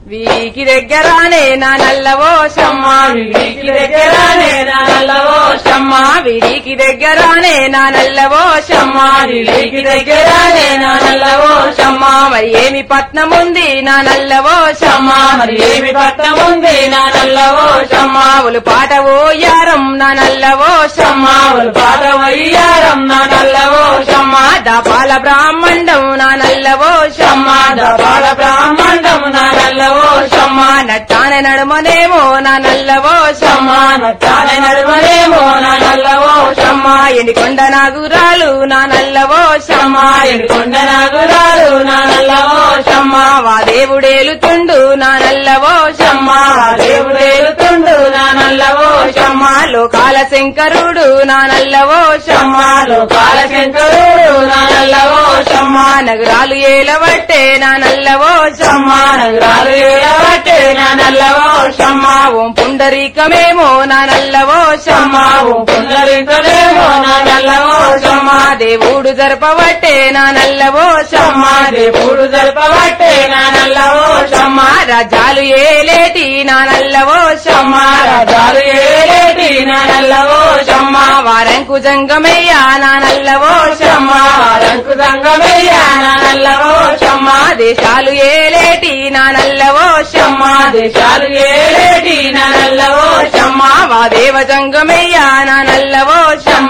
వీకి దగ్గరానే నా నల్లవో షమ్మ వీడికి దగ్గరానే నా నల్లవో షమ్మ వీడికి దగ్గరానే నా నల్లవో షమ్మ వీడికి దగ్గరానే నా నల్లవో షమ్మ మరి ఏమి పట్నం ఉంది నా నల్లవో షమ్మ మరి ఏమి పట్టం ఉంది నా నల్లవో షమ్మావులు పాట ఓయారం నా నల్లవో షమ్మ మావులు పాట వయ్యారం నా నల్లవో షమ్మ దపాల బ్రాహ్మణం నా నల్లవో షమ్మ బాల బ్రాహ్మణం నా నల్లవో షమ్మ నట్టాన నడుమనేమో నా నల్లవో షమ్మ చాల నడుమనేమో నా నల్లవో షమ్మ ఎండికొండ నాగురాలు నా నల్లవో షమ్మ కొండ నాగురాలు నా నల్లవో షమ్మ వా దేవుడేలుతుండు నా నల్లవో షమ్మ దేవుడేలుతుండు నా నల్లవో షమ్మ లోకాల శంకరుడు నా నల్లవో షమ్మ లోకాల శంకరుడు నా నల్లవో షమ్మ నగరాలు ఏలవట్టే నా నల్లవో షమ్మ నగరాలు ఏడవట్టే నా నల్లవో షమ్మ ఓం పుండరీకమేమో నా నల్లవో షమ్మ ఓ పుండరింకలేమో నా నల్లవో షమ్మ దేవుడు జరపవట్టే నా నల్లవో షమ్మ దేవుడు జరపబట్టే నా నల్లవో షమ్మ రాజాలు ఏలేటి నా నల్లవో షమ్మ రాజాలు ఏలేటి నా నల్లవో షమ్మ వారంకు జంగమయ్య నా నల్లవో షమ్మ రంకు దంగమయ్య నా నల్లవో షమ్మ దేశాలు ఏలేటి నా నల్లవో షమ్మ దేశాలు ఏలేటి నా నల్లవో షమ్మ వా దేవ జంగమయ్య నా నల్లవో షమ్మ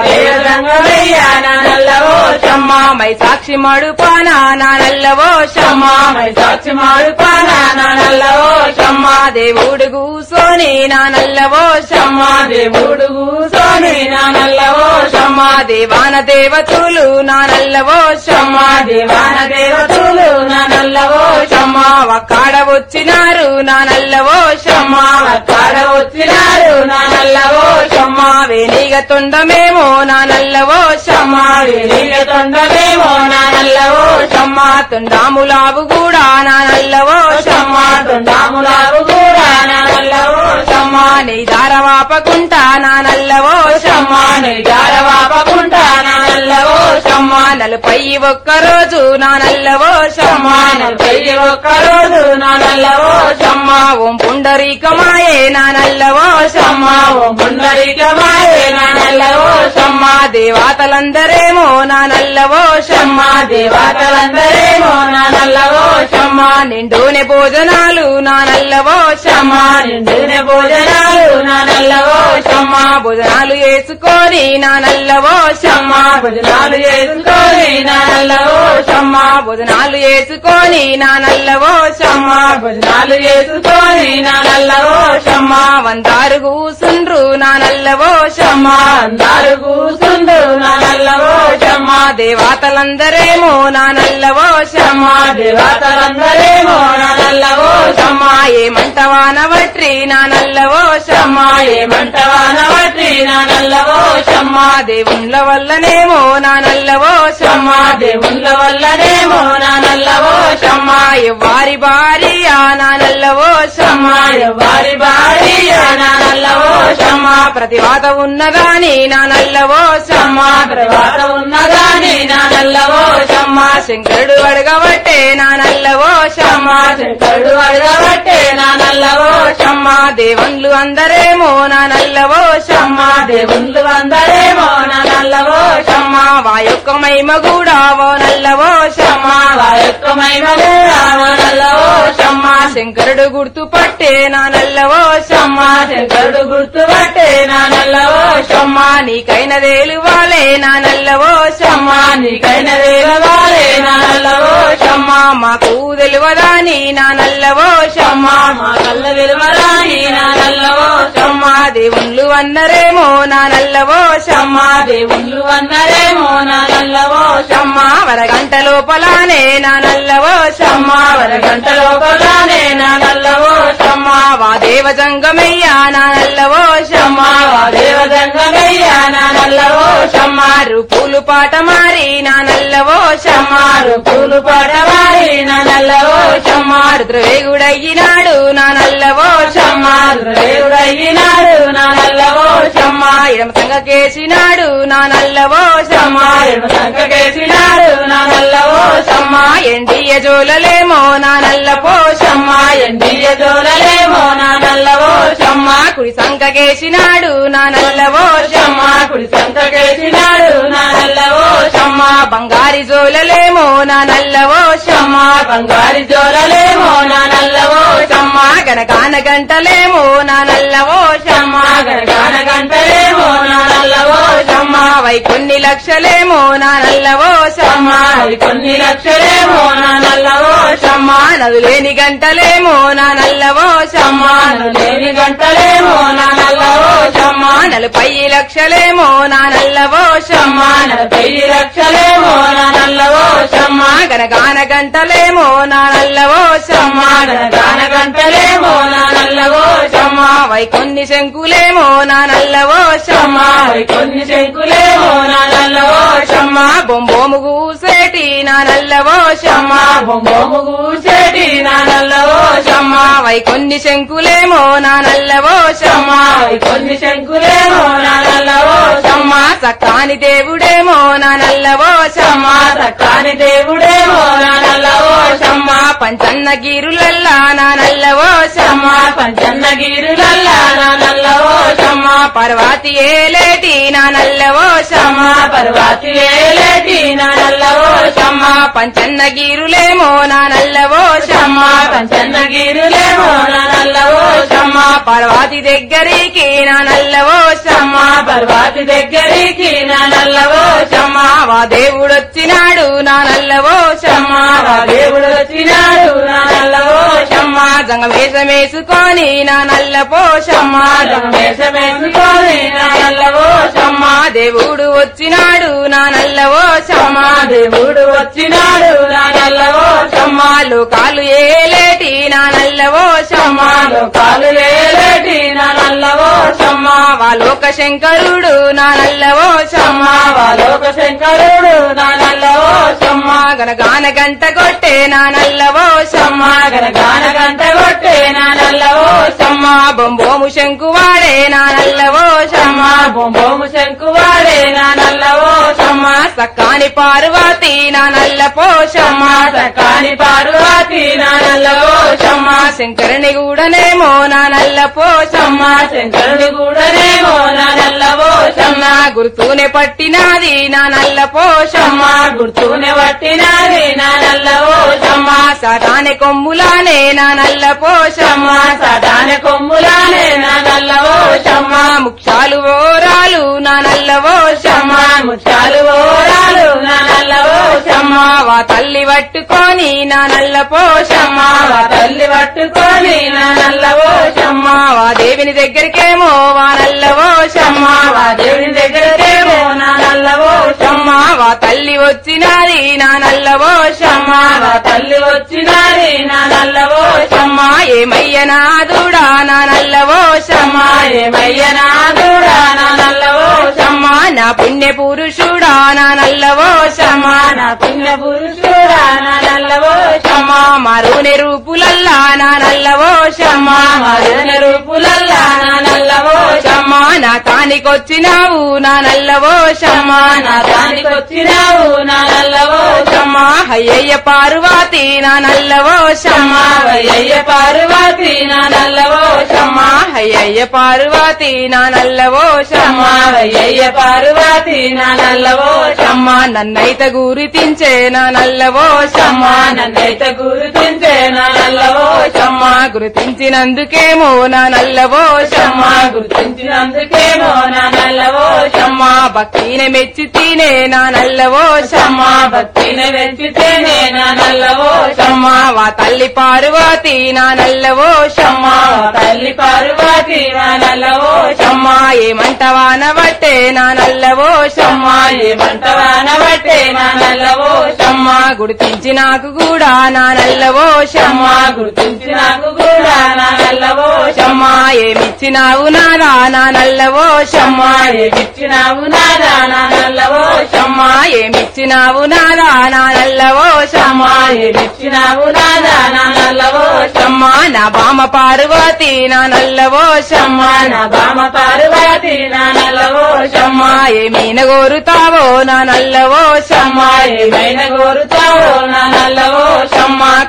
రంగమయ్య నా నల్లవో షమ్మ మై సాక్షి మడుపాన నా నల్లవో షమ్మ సాక్షి మాడుపానా నా నల్లవో షమ్మ దేవుడు కూసోని నా నల్లవో షమ్మ దేవుడు కూసోని నా నల్లవో షమ్మ దేవాన దేవతులు నా నల్లవో షమ్మ దేవాన దేవతలు నా నల్లవో షమ్మ వక్కాడ వచ్చినారు నా నల్లవో షమ్మ కాడ వచ్చినారు నా నల్లవో షమ్మ వేణిగ తొండమేమో నా నల్లవో షమ్మ నీగ తొండలేమో నా నల్లవో షమ్మ తొండాములావు కూడా నా నల్లవో షమ్మ తొండాములావు కూడా నా నల్లవో షమ్మ నీ దారవాపకుంటా నా నల్లవో షమ్మ జారవాపకుంటా నా నల్లవో షమ్మ నలపై ఒక్కరోజు నా నల్లవో షమ్మ నలభై ఒక్కరోజు నా నల్లవో షమ్మ ఓం పుండరీకమాయే నా నల్లవో షమ్మ ఓ ముందరికమాయే నా నల్లవో షమ్మ దేవాతలందరేమో నా నల్లవో షమ్మ దేవతలందరేమో నా నల్లవో షమ్మ నిండునే భోజనాలు నా నల్లవో షమ్మ నిండిన భోజనాలు నా నల్లవో షమ్మ భోజనాలు వేసుకొని నా నల్లవో షమ్మ భోజనాలు చేసుకొని నా నల్లవో షమ్మ భోజనాలు వేసుకొని నా నల్లవో షమ్మ భోజనాలు చేసుకొని నా నల్లవో షమ్మ వందారు కూసుండ్రు నా నల్లవో షమ్మ అందరు కూసుండు నా నల్లవో షమ్మ దేవాతలందరేమో నా నల్లవో షమ్మ దేవతలందరేమో నా నల్లవో షమ్మ ఏమంటవానవట్రి నా నల్లవో షమ్మ ఏమంటవానవటి నా నల్లవో షమ్మ దేవుళ్ళ వల్లనేమో నా నల్లవో షమ్మ దేవుళ్ళ వల్లనేమో నా నల్లవో షమ్మ ఎవ్వారి భార్య నా నల్లవో షమ్మ వారి బారి నా నల్లవో షమ్మ ప్రతివాత ఉన్నదాని నా నల్లవో షమ్మ తర్వాత ఉన్నదాని నా నల్లవో షమ్మ శంకరుడు అడగబట్టే నా నల్లవో షమ్మ చెడు అడగబట్టే నా నల్లవో షమ్మ దేవుళ్ళు అందరేమో నా నల్లవో షమ్మ దేవుళ్ళు అందరేమో నా నల్లవో షమ్మ వాయొక్క మహిమ కూడా ఓ నల్లవో షమ్మ యొక్క మహిమలు రామ నల్లవో షమ్మ శంకరుడు గుర్తుపట్టే నా నల్లవో షమ్మ శంకరుడు గుర్తుపట్టే నా నల్లవో షమ్మ నీకైన దేలువాలే నా నల్లవో షమ్మ నీకైన దేవవాలే నా నల్లవో షమ్మ మాకు తెలియదాని నా నల్లవో షమ్మ మా కళ్ళ విలువరాని నా నల్లవో షమ్మ దేవుళ్ళు అన్నరేమో నా నల్లవో షమ్మ దేవుళ్ళు అందరేమో నా నల్లవో షమ్మ వరగంట లోపలానే నా నల్లవో షమ్మ వరగంట లోపలానే నా నల్లవో షమ్మ వా దేవ జంగమయ్య నా నల్లవో షమ్మ దేవదంగమయ్య నా నల్లవో షమ్మ రూపులు పాట మారి నా నల్లవో షమ్మ పూలు పడవారి నా నల్లవో షమ్మ రుద్రవేగుడయ్యినాడు నా నల్లవో షమ్మ దేవుడయ్యినాడు నా నల్లవో షమ్మ ఎడమ సంగ కేసినాడు నా నల్లవో షమ్మ సంకేసినాడు నా నల్లవో షమ్మ ఎండియ జోలలేమో నా నల్ల పోషమ్మ షమ్మ ఎండియ జోలలేమో నా నల్లవో షమ్మ కుడి సంకకేసినాడు నా నల్లవో షమ్మ కుడి సంతకేసినాడు నా నల్లవో షమ్మ బంగారి జోలలేమో నా నల్లవో షమ్మ బంగారి జోలలేమో నా నల్లవో షమ్మ గనగాన గంటలేమో నా నల్లవో షమ్మ గనగాన గంటలేమో నా నల్లవో షమ్మ వై కొన్ని లక్షలేమో నా నల్లవో షమ్మ అవి కొన్ని లక్షలేమో నా నల్లవో షమ్మ నదులేని గంటలేమో నా నల్లవో షమ్మ లేని గంటలేమో నా నల్లవో షమ్మ నలభై లక్షలేమో నా నల్లవో షమ్మ నలభై లక్షలేమో నా నల్లవో షమ్మ గనగాన గంటలేమో నా నల్లవో షమ్మ గనగాన గంటలేమో నా నల్లవో షమ్మ వై కొన్ని శంకులేమో నా నల్లవో షమ్మ అవి కొన్ని శంకులేమో నా నల్లవో షమ్మ బొంబోము గూసేటి నా నల్లవో షమ్మ బొమ్మము కూసేటి నా నల్లవో షమ్మ వై కొన్ని శంకులేమో నా నల్లవో షమ్మ అవి కొన్ని శంకులేమో నా నల్లవో షమ్మ సక్కాని దేవుడేమో నా నల్లవో షమ్మ సక్కాని దేవుడేమో నా నల్లవో షమ్మ పంచన్న గిరులల్లా నా నల్లవో షమ్మ పంచన్నగిరులల్లా నా నల్లవో షమ్మ పర్వాతి ఏలేటి నా నల్లవో షమ్మ పర్వాతి వేలేటి నా నల్లవో షమ్మ పంచన్న గిరులేమో నా నల్లవో షమ్మ పంచన్నగిరులేమో నా నల్లవో షమ్మ పర్వాతి దగ్గరికి నా నల్లవో షమ్మ పర్వాతి దగ్గరికి నా నల్లవో షమ్మ వా దేవుడొచ్చినాడు నా నల్లవో షమ్మ వా దేవుడు వచ్చినాడు నా నల్లవో షమ్మ జంగమేషమేసుకొని నా నల్ల పోషమ్మ వేషమేసుకొని నా నల్లవో షమ్మ దేవుడు వచ్చినాడు నా నల్లవో షమ్మ దేవుడు వచ్చినాడు నా నల్లవో షమ్మ లోకాలు ఏలేటి నా నల్లవో షమ్మ లోకాలు వేలేటి నా నల్లవో షమ్మ వా లోక శంకరుడు నా నల్లవో షమ్మ వాలోక శంకరుడు నా నల్లవో షమ్మ గనగాన గంట కొట్టే నా నల్లవో షమ్మ గనగాన గంట కొట్టే నా నల్లవో షమ్మ బొంబోము శంకువాడే నా నల్లవో షమ్మ బొంబోము శంకువాడే నా నల్లవో షమ్మ సక్కాని పార్వతి నా నల్ల పోషమ్మ సకాని పార్వతి నా నల్లవో షమ్మ శంకరుని కూడానేమో నా నల్ల పోషమ్మ శంకరుడి కూడానేమో నా నల్లవో షమ్మ గుర్తునే పట్టినాది నా నల్ల పోషమ్మ గుర్తునే పట్టినది నా నల్లవో షమ్మ సటాని కొమ్ములానే నా నల్ల పోషమ్మ సదాన కొమ్ములానే నా నల్లవో షమ్మ ముక్షాలు ఓరాలు నా నల్ల పోషమ్మ ముచ్చాలు ఓరాలు నా నల్లవో షమ్మ వా తల్లి పట్టుకొని నా నల్ల పోషమ్మ వా తల్లి పట్టుకొని నా నల్లవో షమ్మ వా దేవిని దగ్గరికేమో వా నల్ల పోషమ్మ వా దేవుని దగ్గరకేమో నా నల్లవో షమ్మ వా తల్లి వచ్చినది నా నల్ల పోషమ్మ వా తల్లి వచ్చినది నా నల్లవో షమ్మ ఏమయ్య నాదుడా నా నల్ల పోషమ్మ ఏమయ్య నాదుడా నా నల్లవో షమ్మ నా పుణ్య పురుషుడా నా నల్ల పోషమ్మ నా పుణ్య పురుషుడా నా నల్లవో షమ్మ మరుని రూపులల్లా నా నల్ల పోషమ్మ మరుని రూపులల్లా నా నల్లవో షమ్మ నా తానికొచ్చినావు నా నల్ల పోషమ్మ నా దానికొచ్చినావు నా నల్లవో షమ్మ అయ్యయ్య పార్వతి నా నల్ల పోషమ్మ వయ్యయ్య పార్వతి నా నల్లవో షమ్మ అయ్యయ్య పార్వతి నా నల్ల పోషమ్మ వయ్యయ్య పార్వతి నా నల్లవో షమ్మ నన్నైత గురితించే నా నల్ల పోషమ్మ నన్నైతే గుర్తించే నా నల్లవో షమ్మ గుర్తించినందుకేమో నా నల్ల పోషమ్మ గుర్తించినందుకేమో నా నల్లవో షమ్మ భక్తిని మెచ్చి తినే నా నల్ల పోషమ్మ భక్తిని వెంచితేనే నా నల్లవో షమ్మ వా తల్లి పార్వతి నా నల్ల పోషమ్మ తల్లి పార్వతి నా నల్లవో షమ్మ ఏమంటవా నవట్టే నా నల్ల పోషమ్మ ఏమంటవాన బట్టే నా నల్లవో షమ్మ గుర్తించి నాకు కూడా నా నల్ల పోషమ్మ గుర్తించి నాకు కూడా నా నల్లవో షమ్మ ఏమిచ్చినావు నాదా నా నల్ల పోషమ్మ ఏమిచ్చినావు నాదా నా నల్లవో షమ్మ ఏమిచ్చినావు నాదా నా నల్ల పోషమ్మ ఏమిచ్చినావు నాదా నా నల్లవో షమ్మ నా బామ పార్వతి నా నల్ల పోషమ్మ నా బామ పార్వతి నా నల్లవో షమ్మ ఏమీన కోరుతావో నా నల్ల పోషమ్మ ఏమైనా కోరుతావో నా నల్లవో షమ్మ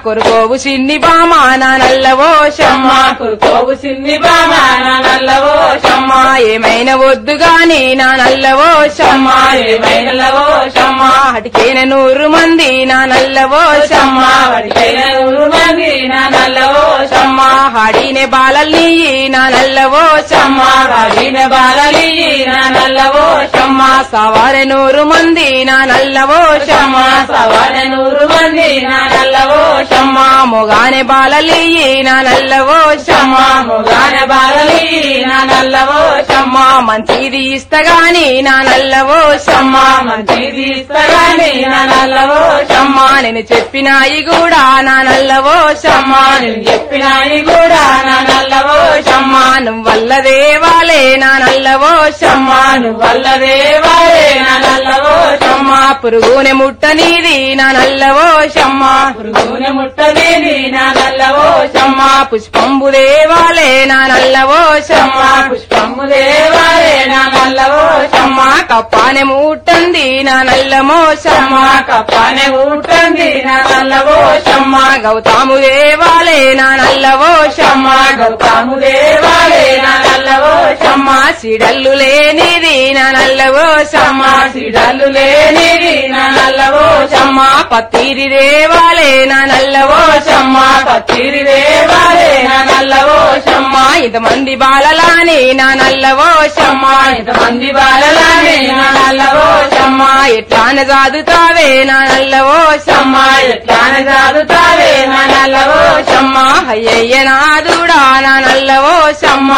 కొరుకోవు చిన్ని బామ నా నల్లవో షమ్మ కురుకోవు సిన్ని బామ నా నల్లవో షమ్మ ఏమైనా వద్దు గాని నా నల్లవో షమ్మ ఏమైనలవో షమ్మ హటికేన నూరు మంది నా నల్లవో షమ్మ వాడికైన నూరు మంది నా నల్లవో షమ్మ హాడినే బాలల్ని నా నల్లవో షమ్మ వాడిన బాలలి నా నల్లవో షమ్మ సవారె నూరు మంది నా నల్లవో షమ్మ సవాల నూరు మంది నా నల్లవో షమ్మ మొగానే బాలలి నా నల్లవో షమ్మ మొగాన బాలలి నా నల్లవో షమ్మ మంచిది ఇస్తగాని నా నల్లవో షమ్మ మంచిది ఇస్తగాని నా నల్లవో షమ్మ నేను చెప్పినాయి కూడా నా నల్లవో షమ్మ నేను చెప్పినాయి కూడా నా నల్లవో షమ్మ నువ్వల్ల దేవాలే నా నల్లవో షమ్మ వల్ల దేవాలే నా నల్లవో షమ్మ పురుగునే ముట్టనీది నా నల్లవో షమ్మ పురుగున ముట్టలేని నా నల్లవో షమ్మ పుష్పంబు దేవాలే నా నల్లవో షమ్మ పుష్పము దేవాలే నా నల్లవో షమ్మ కప్పానే ముట్టంది నా నల్లమో షమ్మ కప్పానే ఊటంది నా నల్లవో షమ్మ గౌతాము దేవాలే నా నల్లవో షమ్మ గౌతము దేవాలే నా నల్లవో షమ్మ సిడల్లు లేనిది నా నల్లవో షమ్మ సిడలు లేనిది నా నల్లవో షమ్మ పత్తిరి దేవాలే నా నల్లవో షమ్మ పచ్చిరి దేవాలే నా నల్లవో షమ్మ ఇంతమంది బాలలాని నా నల్లవో షమ్మ ఇంతమంది బాలలానే నా నల్లవో షమ్మ ఎట్లాన జాదుతావే నా నల్లవో షమ్మ ఎట్లాన చదువుతావే నా నల్లవో షమ్మ అయ్యయ్య నాదుడా నా నల్లవో షమ్మ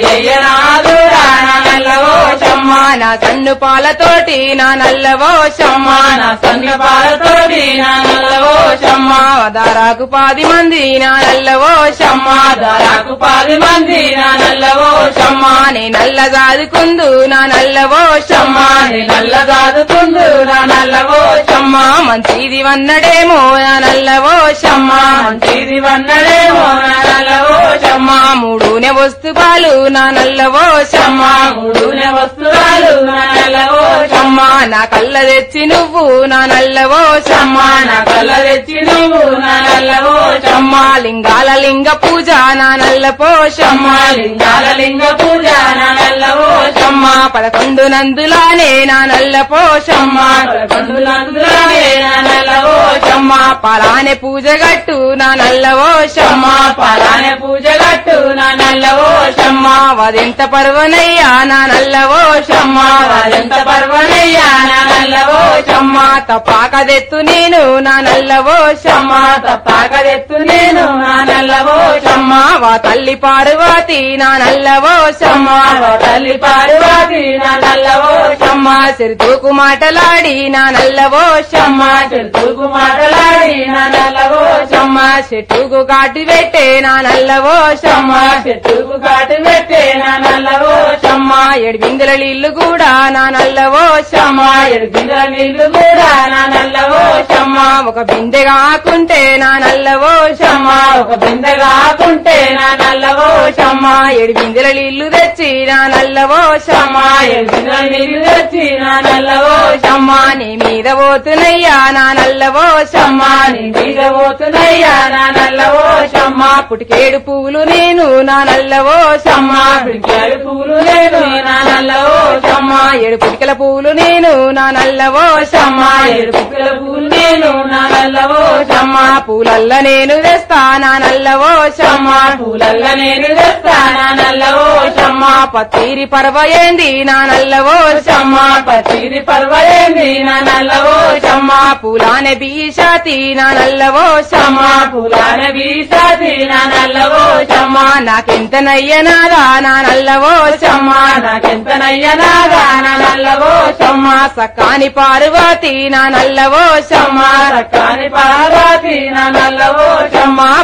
అయ్యనాదురా నా నల్లవో షమ్మ నా కన్ను పాలతోటి నా నల్లవో షమ్మ నా సంగ పాలతోటి నా నల్లవో షమ్మ దారాకు పాది మంది నా నల్లవో షమ్మ దారాకు పది మంది నా నల్లవో షమ్మ నే నల్ల జాదుకుందు నా నల్లవో షమ్మ నీ నల్ల దాదుకుందు నా నల్లవో షమ్మ మంచిది వన్నడేమో నా నల్లవో షమ్మ మంచిది వన్నడేమో నా నల్లవో షమ్మ మూడునే వస్తు పాలు నా నల్లవో షమ్మ మూడునే వస్తువులు నా నల్లవో షమ్మ నా కళ్ళ తెచ్చి నువ్వు నా నల్లవో షమ్మ నా కళ్ళ తెచ్చి నువ్వు నా నల్లవో షమ్మ లింగాల లింగ పూజ నా నల్ల పోషమ్మ లింగాల లింగ పూజ నా నల్లవో షమ్మ పదకొండు నందులానే నా నల్ల పోషమ్మ పదకొండులందులానే నా నల్లవో షమ్మ పలానే పూజ గట్టు నా నల్లవో షమ్మ పాలానే పూజ గట్టు నా నల్లవో షమ్మ వదెంత పర్వనయ్యా నా నల్లవో షమ్మ ఎంత పర్వనయ్యా నా నల్లవో షమ్మ తపాకదెత్తు నేను నా నల్లవో షమ్మ తప్పాకదెత్తు నేను నా నల్లవో షమ్మ వా తల్లి పార్వతి నా నల్లవో షమ్మ తల్లి పార్వతి నా నల్లవో షమ్మ సిరితూకు మాటలాడి నా నల్లవో షమ్మ చెరుకు మాటలాడి నా నల్లవో షమ్మ చెట్టుకు కాటి పెట్టే నా నల్లవో షమ్మ చెట్టుకు కాటు పెట్టే నా నల్లవో షమ్మ ఎడిబిందుల నీళ్లు కూడా నా నల్లవో షమ్మ ఎడుగుల నీళ్లు కూడా నా నల్లవో షమ్మ ఒక బిందె కాకుంటే నా నల్లవో షమ్మ ఒక బిందె కాకుంటే నా నల్లవో షమ్మ ఎడిబిందుల నీళ్లు తెచ్చి నా నల్లవో షమ్మ ఎడుగుల నీళ్లు తెచ్చి నా నల్లవో షమ్మ నీ మీద పోతున్నయ్యా నా నల్లవో షమ్మ నీ మీద పోతున్నాయ్యా నా నల్లవో షమ్మ పుటికేడు పువ్వులు నేను నా నల్లవో షమ్మ పిడికాడు పూలు నేను నా నల్లవో షమ్మ ఏడు పుటికల పువ్వులు నేను నా నల్లవో షమ్మ ఏడు కుక్కల పూలు నేను నా నల్లవో షమ్మ పూలల్ల నేను తెస్తా నా నల్లవో షమ్మ పూలల్ల నేను తెస్తా నా నల్లవో షమ్మ పత్తిరి పర్వయేంది నా నల్లవో షమ్మ పచ్చిది పర్వలేంది నా నల్లవో షమ్మ పూలానే బీషాతి నా నల్లవో షమ్మ పూలాన వీసాది నా నల్లవో షమ్మ నాకెంత నయ్యనాదా నా నల్లవో షమ్మ నాకెంత నయ్యనాగా నా నల్లవో షమ్మ సకాని పార్వతి నా నల్లవో షమ్మ కాని పార్వతి నా నల్లవో షమ్మ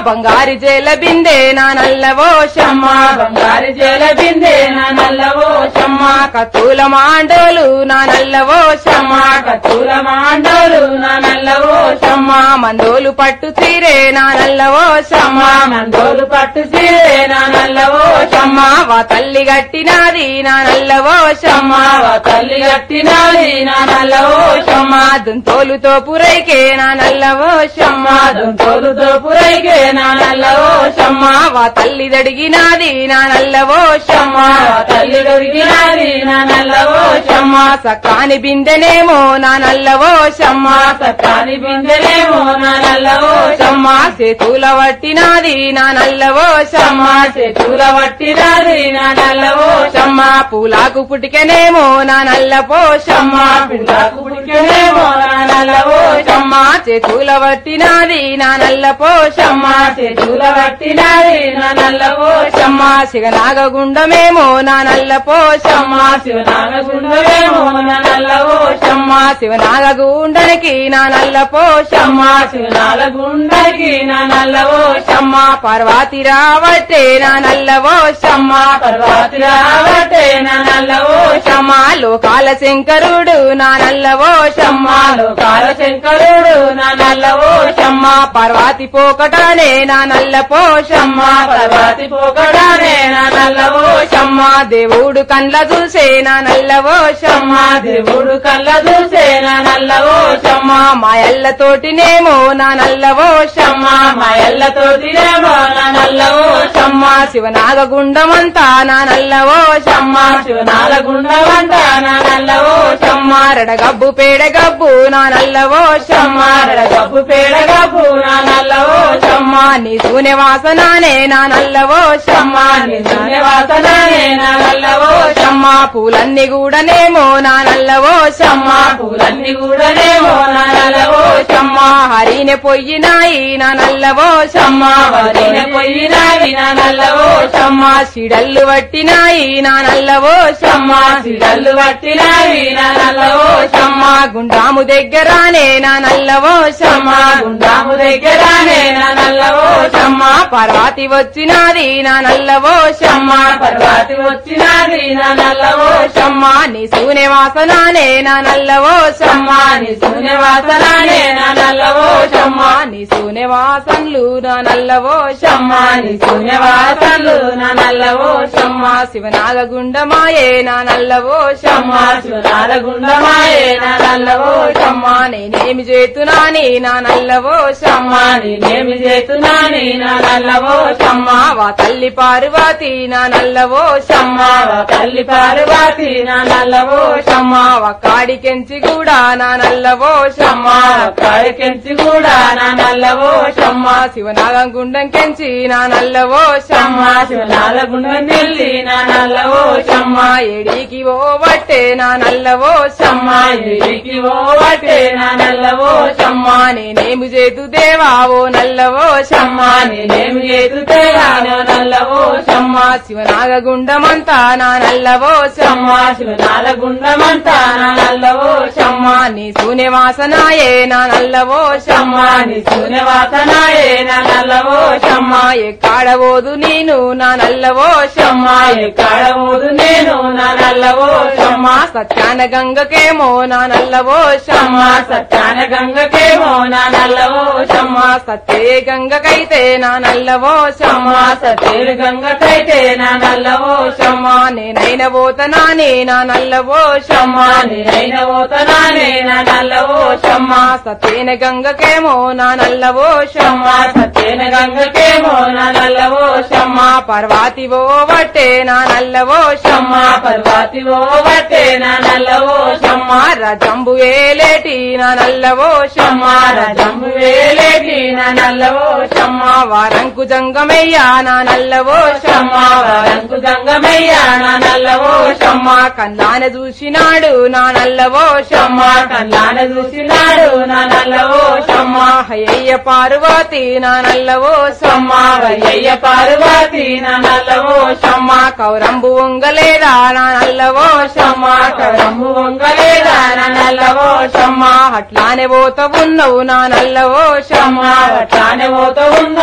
బంగారి జేల బిందే నా నల్లవో షమ్మ షమ్మ బంగారు జల బిందే నా నల్లవో షమ్మ కత్తుల మాండోలు నా నల్లవో షమ్మ షమ్మ కత్తుల మాండోలు నా నల్లవో షమ్మ మందోలు పట్టు తీరే నా నల్లవో షమ్మ షమ్మ నందోలు పట్టు సీరే నా నల్లవో షమ్మ వా తల్లి గట్టినాది నా నల్లవో షమ్మ షమ్మ వా తల్లి కట్టినది నా నల్లవో షమ్మ దుంతోలుతో పురైకే నా నల్లవో షమ్మ దుంతోలు దోపురైకే నా నల్లవో షమ్మ వా తల్లి దడిగినాది నా నల్లవో షమ్మ షమ్మ వా తల్లి దొరికినది నా నల్లవో షమ్మ సకాని బిందెనేమో నా నల్లవో షమ్మ సత్తాని బిందెలేమో నా నల్లవో షమ్మ చేతుల వట్టినాది నా నల్లవో షమ్మ షమ్మ చేతుల పట్టినది నా నల్లవో షమ్మ పూలాకు పుటికనేమో నా నల్లపో షమ్మ షమ్మ పిల్లకు పుట్టినేమో నా నల్లవో షమ్మ చేతుల వట్టినాది నా నల్లపో షమ్మ షమ్మ చేతుల పట్టినది నా నల్లవో షమ్మ శివనాగ గుండమేమో నా నల్లపో షమ్మ షమ్మ శివనాగగుండవేమో నా నల్లవో షమ్మ శివనాగ గుండనికి నా నల్లపో షమ్మ షమ్మ శివనాగగుండకి నా నల్లవో షమ్మ పార్వతి రావట్టే నా నల్లవో షమ్మ షమ్మ పర్వతి రావటే నా నల్లవో షమ్మ లోకాల శంకరుడు నా నల్లవో షమ్మ షమ్మ లోకాల శంకరుడు నా నల్లవో షమ్మ పార్వతి పోకటానే నా నల్లపో షమ్మ షమ్మ పర్వతి పోకడానే నా నల్లవో షమ్మ దేవుడు కండ్ల చూసే నా నల్లవో షమ్మ షమ్మ దేవుడు కళ్ళ చూసే నా నల్లవో షమ్మ మాయల్లతోటినేమో నా నల్లవో షమ్మ షమ్మ మాయల్లతో తిరేమో నా నల్లవో షమ్మ శివనాగ గుండమంతా నా నల్లవో షమ్మ షమ్మ శివనాల గుండవంట నా నల్లవో షమ్మ రడగబ్బు పేడగబ్బు నా నల్లవో షమ్మ షమ్మ గబ్బు పేడగబ్బు నా నల్లవో షమ్మ నీ శూన్య వాసనానే నా నల్లవో షమ్మ షమ్మ నిన్నే వాసనానే నా నల్లవో షమ్మ షమ్మ పూలన్నీ కూడానేమో నా నల్లవో షమ్మ షమ్మ పూలన్నీ కూడానేమో నా నల్లవో షమ్మ షమ్మ హరినే పొయ్యినాయి నా నల్లవో షమ్మ షమ్మ వదిన పోయినావి నా నల్లవో షమ్మ సిడల్లు పట్టినాయి నా నల్లవో షమ్మ షమ్మ సిడల్లు పట్టినావి నా నల్లవో షమ్మ గుండాము దగ్గరానే నా నల్లవో షమ్మ షమ్మ గుండాము దగ్గరానే నా నల్లవో షమ్మ పర్వాతి వచ్చినాది నా నల్లవో షమ్మ షమ్మ పర్వాతి వచ్చినది నా నల్లవో షమ్మ నీ శూన్య వాసనానే నా నల్లవో షమ్మ షమ్మ నీ శూన్య వాసనానే నా నల్లవో షమ్మ నీ శూన్య వాసనలు నా నల్లవో షమ్మ నీ శూన్య వాసనలు నా నల్లవో షమ్మ షమ్మ శివనాగ గుండమాయే నా నల్లవో షమ్మ షమ్మ శివనాల గుండమాయే నా నల్లవో షమ్మ షమ్మ నేనేమి చేతునాని నా నల్లవో షమ్మ షమ్మ నేనేమి చేస్తున్నాని నా నల్లవో షమ్మ వా తల్లి పార్వతి నా నల్లవో షమ్మ షమ్మ వా తల్లి పార్వతి నా నల్లవో షమ్మ వా కాడికెంచి కూడా నా నల్లవో షమ్మ షమ్మ కాడికెంచి కూడా నా నల్లవో షమ్మ శివనాగం గుండం కెంచి నా నల్లవో షమ్మ షమ్మ శివనాల గుండె నెల్లి నా నల్లవో షమ్మ ఎడికి ఓ బట్టే నా నల్లవో షమ్మ షమ్మ ఎడికి ఓ వటే నా నల్లవో షమ్మ నేనేమి చేతు దేవా ఓ నల్లవో షమ్మ షమ్మ నేనేమి చేతుతే నా నల్లవో షమ్మ శివనాగ గుండమంతా నా నల్లవో షమ్మ షమ్మ శివనాల గుండమంతా నా నల్లవో షమ్మ నీ శూన్య వాసనాయే నా నల్లవో షమ్మ షమ్మ నీ శూన్య వాసనాయే నా నల్లవో షమ్మ ఎక్కడ పోదు నేను నా నల్లవో షమ్మ షమ్మ ఎక్కడ పోదు నేను నా నల్లవో షమ్మ సత్యాన గంగకేమో నా నల్లవో షమ్మ షమ్మ సత్యాన గంగకేమో నా నల్లవో షమ్మ సత్యే గంగకైతే నా నల్లవో షమ్మ షమ్మ సతేరు గంగకైతే నా నల్లవో షమ్మ నేనైన పోతనానే నా నల్లవో షమ్మ షమ్మ నేనైన పోతనానే నా నల్లవో షమ్మ సత్యేన గంగకేమో నా నల్లవో షమ్మ షమ్మ సత్యేన గంగకేమో నా నల్లవో షమ్మ పర్వాతి ఓ వట్టే నా నల్లవో షమ్మ షమ్మ పర్వతి ఓ బట్టే నా నల్లవో షమ్మ రజంబు ఏలేటి నా నల్లవో షమ్మ షమ్మ రజంబు వేలేటి నా నల్లవో షమ్మ వారంకు జంగమయ్యా నా నల్లవో షమ్మ షమ్మ వరంకు గంగమయ్య నా నల్లవో షమ్మ కన్నాన చూసినాడు నా నల్లవో షమ్మ షమ్మ కళ్ళాన చూసినాడు నా నల్లవో షమ్మ హయ్య పార్వతి నా నల్లవో షమ్మ వయ్యయ్య పార్వతి నా నల్లవో షమ్మ కౌరంబు వంగలేదా నా నల్లవో షమ్మ కరమ్ము వంగలేదా నా నల్లవో షమ్మ అట్లానే పోత ఉన్నవు నా నల్లవో షమ్మ షమ్మ అట్లానే పోతూ ఉన్నావు నా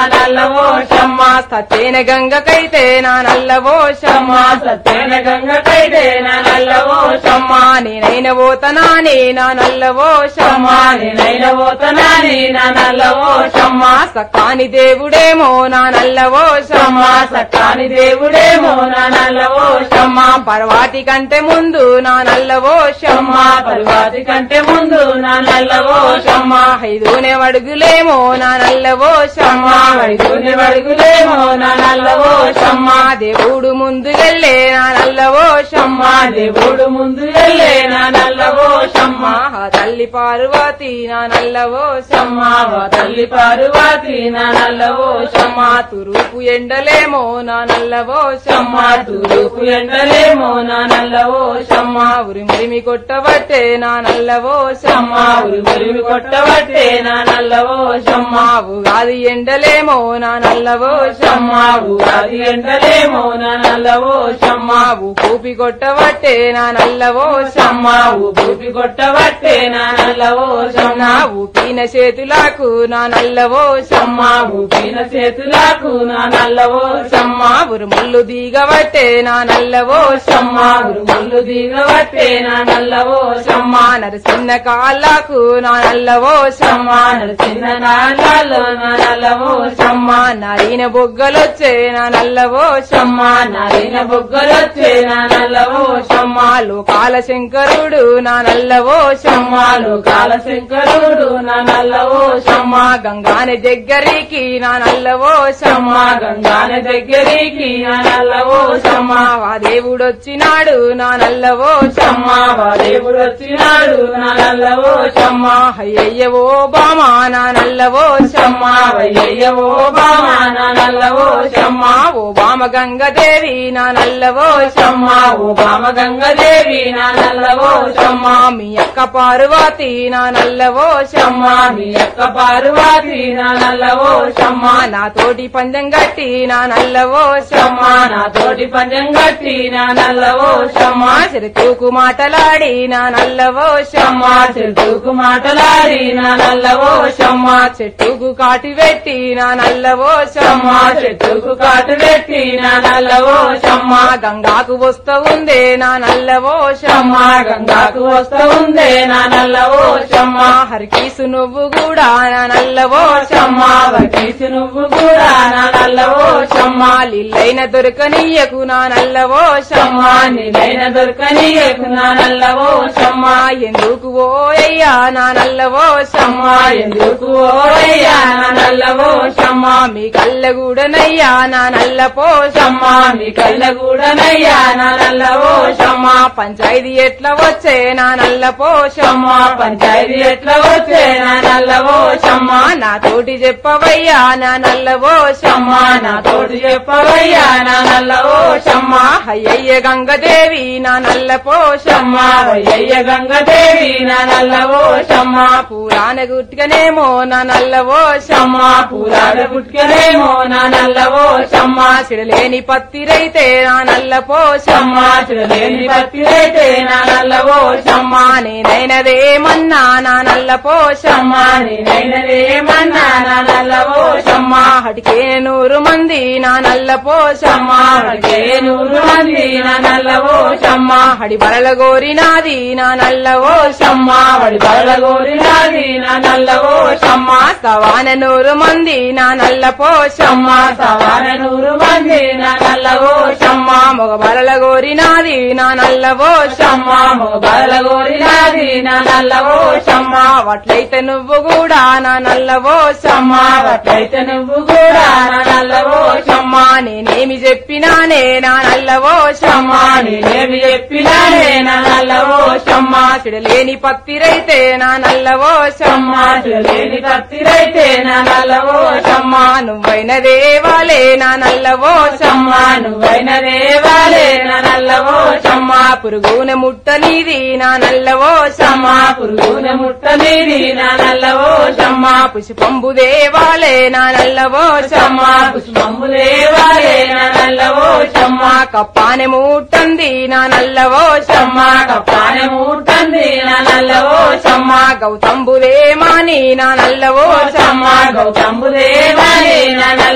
నల్లవో షమ్మ సత్యేన గంగకైతే నా నల్లవో షమ్మ సత్యన గంగకైతే నా నల్లవో షమ్మ నేనైన పోతనానే నా నల్లవో షమ్మ నేనైన పోతనాని నా నల్లవో షమ్మ సకాని దేవుడేమో నా నల్లవో షమ్మ సకాని దేవుడేమో నా నల్లవో షమ్మ పర్వాటి కంటే ముందు నా నల్లవో షమ్మ పర్వాతి కంటే ముందు నా నల్లవో షమ్మ ఐదూనే అడుగులేమో నా నల్లవో షమ్మ వైద్యుని వడుగులేమో నా నల్లవో షమ్మ దేవుడు ముందుకెళ్ళే నా నల్లవో షమ్మ దేవుడు ముందు వెళ్ళే నా నల్లవో షమ్మ ఆ తల్లి పార్వతి నా నల్లవో షమ్మ వా తల్లి పార్వతి నా నల్లవో షమ్మ తురుపు ఎండలేమో నా నల్లవో షమ్మ తూరుపు ఎండలేమో నా నల్లవో షమ్మ ఉరిమురిమి కొట్టబట్టే నా నల్లవో షమ్మ ఉరి ఉరిమి కొట్టబట్టే నా నల్లవో షమ్మ ఉగాది ఎండలేమో నా నల్లవో షమ్మ ఉగాది ఎండలేమో నా నల్లవో షమ్మ కూపి కొట్టబట్టే నా నల్లవో షమ్మ ఊపి కొట్టబట్టే నా నల్లవో షమ్మ ఊపిన చేతులకు నా నల్లవో షమ్మ ఊపిన చేతులకు నా నల్లవో షమ్మ ఉరుముళ్ళు దిగబట్టే నా నల్లవో షమ్మ ఉరుముళ్ళు దిగబట్టే నా నల్లవో షమ్మ నరసిన్న కాళ్ళకు నా నల్లవో షమ్మ చిన్న నాళ్ళలో నా నల్లవో షమ్మ నరిన బొగ్గలొచ్చే నా నల్లవో షమ్మ నరిన బొగ్గలొచ్చే నా నల్లవో షమ్మ లోకాల శంకరుడు నా నల్లవో షమ్మ కాల శంకరుడు నా నల్లవో షమ్మ గంగాని దగ్గరికి నా నల్లవో షమ్మ గంగాన దగ్గరికి నా నల్లవో షమ్మ వా దేవుడొచ్చినాడు నా నల్లవో షమ్మ వా దేవుడు వచ్చినాడు నా నల్లవో షమ్మ అయ్యయ్యవో బామా నా నల్లవో షమ్మ వయ్యవో బామా నా నల్లవో షమ్మ ఓ బామ గంగదేవి నా నల్లవో షమ్మ ఓ బామ గంగదేవి నా నల్లవో షమ్మ మీ అక్క పార్వతి నా నల్లవో షమ్మ మీ యొక్క పార్వతి నా నల్లవో షమ్మ నా తోటి పందెం గట్టి నా నల్లవో షమ్మ నా తోటి పంజం గట్టి నా నల్లవో షమ్మ సిరితూకు మాటలాడి నా నల్లవో షమ్మ చెట్టుకు మాటలాడి నా నల్లవో షమ్మ చెట్టుకు కాటి పెట్టి నా నల్లవో షమ్మ చెట్టుకు కాటు పెట్టి నా నల్లవో షమ్మ గంగాకు వస్తూ ఉందే నా నల్లవో షమ్మ గంగాకు వస్తూ ఉందే నా నల్లవో షమ్మ హరికీసు నువ్వు కూడా నా నల్లవో షమ్మ వకీసు నువ్వు కూడా నా నల్లవో షమ్మ లిల్లైన దొరకనీయకు నా నల్లవో షమ్మ నిలైన దొరకని నా నల్లవో షమ్మ ఎందుకు ఓ అయ్యా నా నల్లవో షమ్మ ఎందుకు ఓయ్యా నా నల్లవో షమ్మ మీ కళ్ళగూడనయ్యా నా నల్ల పోషమ్మ మీ కళ్ళగూడనయ్యా నా నల్లవో షమ్మ పంచాయతీ ఎట్లా వచ్చే నా నల్ల పోషమ్మ పంచాయతీ ఎట్లా వచ్చే నా నల్లవో షమ్మ నా తోటి చెప్పవయ్యా నా నల్ల పోషమ్మ నా తోటి చెప్పవయ్యా నా నల్లవో షమ్మ అయ్యయ్య గంగదేవి నా నల్ల పోషమ్మ అయ్యయ్య గంగదేవి నా నల్లవో షమ్మ పురాణ గుట్టిగనేమో నా నల్ల ఓషమ్మ పూలాడ పుట్టుకనేమో నా నల్లవో షమ్మ సిడలేని పత్తిరైతే నా నల్ల పోషమ్మ లేని పత్తిరైతే నా నల్లవో షమ్మ నేనైనదేమన్నా నా నల్ల పోషమ్మ నేనైనదేమన్నా నా నల్లవో షమ్మ హటికే నూరు మంది నా నల్ల పోషమ్మ హడికే నూరు మంది నా నల్లవో షమ్మ హడి బరల గోరినాది నా నల్ల ఓషమ్మ వాడి బల గోరినాది నా నల్లవో షమ్మ సవాన నూరు మంది నా నల్ల పోషమ్మ సవాన నూరు మంది నా నల్లవో షమ్మ మొగ బరల గోరినాది నా నల్ల ఓషమ్మ బల గోరినాది నా నల్లవో షమ్మ వట్లయితే నువ్వు కూడా నా నల్ల ఓషమ్మ అట్లయితే నువ్వు కూడా నా నల్లవో షమ్మ నేనేమి చెప్పినానే నా నల్ల ఓషమ్మ నేనేమి చెప్పినానే నా నల్లవో షమ్మ సిడలేని పత్తిరైతే నా నల్ల ఓషమ్మ లేని కత్తిరైతే నా నల్లవో షమ్మ నువ్వైన దేవాలే నా నల్ల ఓషమ్మ నువ్వైన దేవాలే నా నల్లవో షమ్మ పురుగున ముట్టనిది నా నల్ల ఓషమ్మ పురుగున ముట్టనిది నా నల్లవో షమ్మ పుష్పంబు దేవాలే నా నల్ల ఓషమ్మ పుష్పంబు దేవాలే నా నల్లవో షమ్మ కప్పానె ముట్టంది నా నల్ల ఓషమ్మ కప్పాన ముట్టంది నా నల్లవో షమ్మ గౌతంబుదేమాని నా నల్ల ఓషమ్మ గౌతంబు దేవాలే నా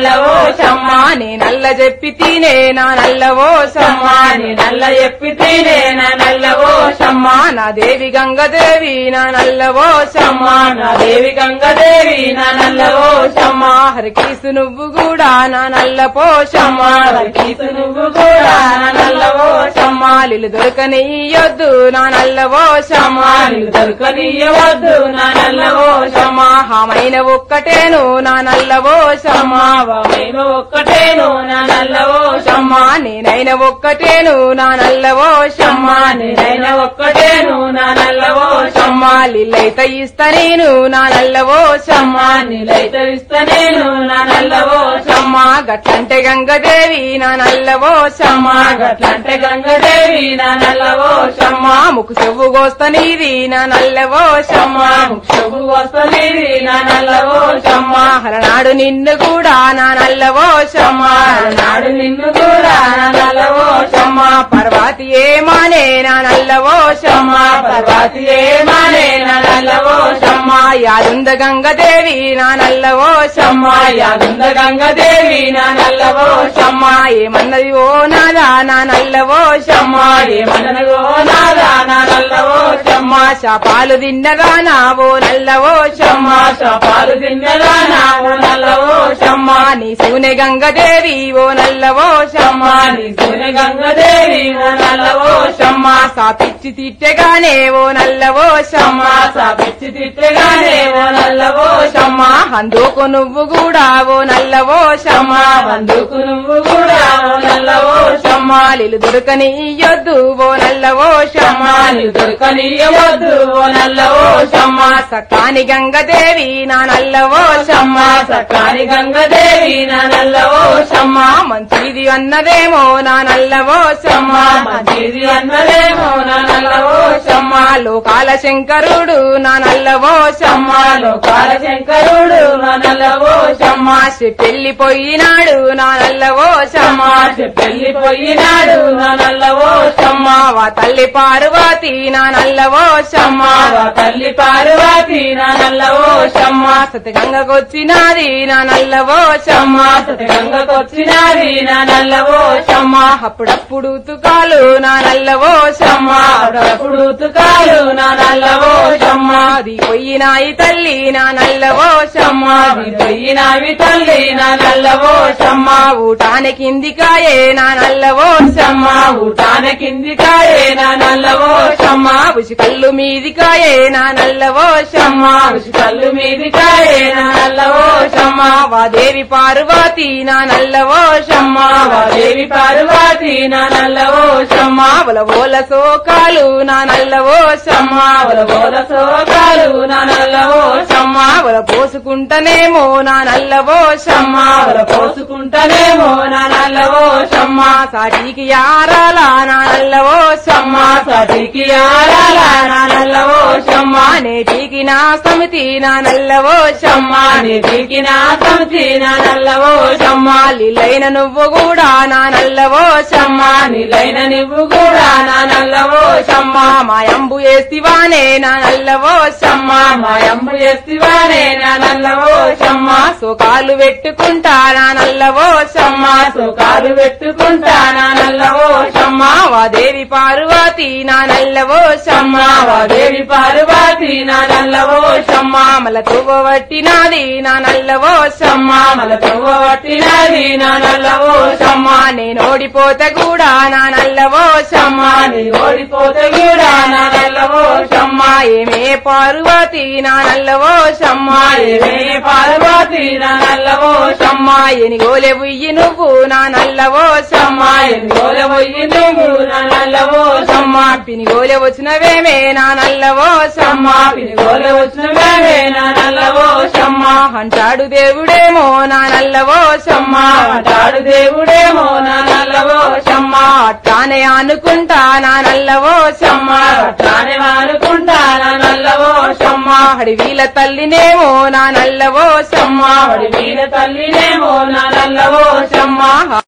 షమ్మ నే నల్ల చెప్పి తినే నా నల్లవో షమ్మ నీ నల్ల చెప్పి తినే నా నల్లవో షమ్మ నా దేవి గంగదేవి నా నల్లవో షమ్మ నా దేవి గంగదేవి నా నల్లవో షమ్మ హరికీసు నువ్వు కూడా నా నల్ల పోషమ్మ షమ్మ వరకీసు నువ్వు కూడా నా నల్లవో షమ్మ లిలు దొరకనియొద్దు నా నల్లవో షమ్మ నీకు దొరకనియవద్దు నా నల్లవో షమ్మ హామైన ఒక్కటేను నా నల్లవో షమ్మ నేను ఒక్కటేను నా నల్లవో షమ్మ నేనైన ఒక్కటేను నా నల్లవో షమ్మ నేనైన ఒక్కటేను నా నల్లవో షమ్మ లిల్లైత ఇస్తా నేను నా నల్లవో షమ్మ నీలైత ఇస్తనేను నా నల్లవో షమ్మ గట్లంటే గంగదేవి నా నల్లవో షమ్మ గట్లంటే గంగదేవి నా నల్లవో షమ్మ ముక్కు చెవు గోస్త నీది నా నల్లవో షమ్మ ముక్షపు వస్తలేది నా నల్లవో షమ్మ హరనాడు నిన్ను కూడా నా నల్లవో షమ్మ నాడు నిన్ను కూడా నా నల్లవో షమ్మ పర్వాతి ఏమానే నా నల్లవో షమ్మ పర్వతి ఏమానే నా నల్లవో షమ్మ యాదుంద గంగదేవి నా నల్లవో షమ్మ యాదుంద గంగదేవి నా నల్లవో షమ్మ ఏమన్నది ఓ నాదా నా నల్లవో షమ్మ ఏమనగో నాదా నా నల్లవో షమ్మ శాపాలు తిన్నగానా ఓ నల్లవో షమ్మ శాపాలు తిన్నగా నా ఓ నల్లవో షమ్మ నీ సూనె గంగదేవి ఓ నల్లవో షమ్మ నీ సూర్య గంగదేవి ఓ నల్లవో షమ్మ సాపిచ్చి తిట్టెగానే ఓ నల్లవో షమ్మ సాపిచ్చి తిట్టగానే ఓ నల్లవో షమ్మ అందుకు నువ్వు కూడా ఓ నల్లవో షమ్మ వందుకు నువ్వు కూడా ఓ నల్లవో షమ్మ లిలు దొరకనియొద్దు ఓ నల్లవో షమ్మ నీ దొరకనియవద్దు ఓ నల్లవో షమ్మ సకాని గంగదేవి నా నల్లవో షమ్మ సకాని గంగదేవి నా నల్లవో షమ్మ మంచిది అన్నదేమో నా నల్లవో షమ్మ మంచిది అన్నదేమో నా నల్లవో షమ్మ లోకాల శంకరుడు నా నల్లవో షమ్మ లోకాల శంకరుడు నా నల్లవో షమ్మ పెళ్లిపోయినాడు నా నల్లవో షమ్మ పెళ్లిపోయినాడు నా నల్లవో షమ్మ వా తల్లి పార్వతి నా నల్లవో షమ్మ వా తల్లి పార్వతి నా నల్లవో షమ్మ సతగంగకొచ్చినాది నా నల్లవో షమ్మ సతగంగకొచ్చినాది నా నల్లవో షమ్మ అప్పుడప్పుడు తుకాలు నా నల్లవో షమ్మ అప్పుడప్పుడు తుకాలు నా నల్లవో షమ్మ అది పోయినాయి తల్లి నా నల్లవో షమ్మ పోయినావి తల్లి నా నల్లవో షమ్మ ఊటాని కిందికాయే నా నల్లవో షమ్మ ఊటాన కింది కాయే నా నల్లవో షమ్మ ఉసి కళ్ళు మీదికాయే నా నల్లవో షమ్మ కళ్ళు మీది కాయే నా నల్లవో షమ్మ వాదేవి పార్వతి నా నల్లవో షమ్మ దేవి పార్వతి నా నల్లవో షమ్మ ఓల సోకాలు నా నల్లవో షమ్మ బోల సోకాలు నా నల్లవో షమ్మ ఒల పోసుకుంటనేమో నా నల్లవో షమ్మ పోసుకుంటానేమో నా నల్లవో షమ్మ సాటికి యారాల నా నల్లవో షమ్మ సటికి ఆడాల నా నల్లవో షమ్మ నేటికి నా సమితి నా నల్లవో షమ్మ నిధికి నా సమితి నా నల్లవో షమ్మ లీలైన నువ్వు కూడా నా నల్లవో షమ్మ నీలైన నువ్వు కూడా నా నల్లవో షమ్మ మాయంబు వేస్తివానే నా నల్లవో షమ్మ మాయమ్మ చేస్తివానే నా నల్లవో షమ్మ సోకాలు పెట్టుకుంటా నా నల్లవో షమ్మ సుఖాలు పెట్టుకుంటా నా నల్లవో షమ్మ వాదేవి పార్వతి నా నల్లవో షమ్మ దేవి పార్వతి నా నల్లవో షమ్మ మల వట్టినాది నా నల్లవో షమ్మ మల పట్టినది నా నల్లవో షమ్మ నేను ఓడిపోతే కూడా నా నల్లవో షమ్మ నీ ఓడిపోతే కూడా నా నల్లవో షమ్మ ఏమే పార్వతి నా నల్లవో షమ్మ ఏమే పార్వతి నా నల్లవో షమ్మ ఎనిగోలే బుయ్యి నువ్వు నా నల్లవో షమ్మ ఎన్నిగోల పోయి నువ్వు నా నల్లవో షమ్మ పినిగోలే వచ్చినవేమే నా నల్లవో షమ్మ పినిగోల వచ్చిన మేమే నా నల్లవో షమ్మ అంటాడు దేవుడేమో నా నల్లవో షమ్మ అంటాడు దేవుడేమో నా నల్లవో షమ్మ అట్టానే అనుకుంటా నా నల్లవో షమ్మ అట్లానే అనుకుంటా నా నల్లవో షమ్మ అడవిల తల్లినేమో నా నల్లవో షమ్మ వడి వీర తల్లినేమో నా నల్లవో షమ్మ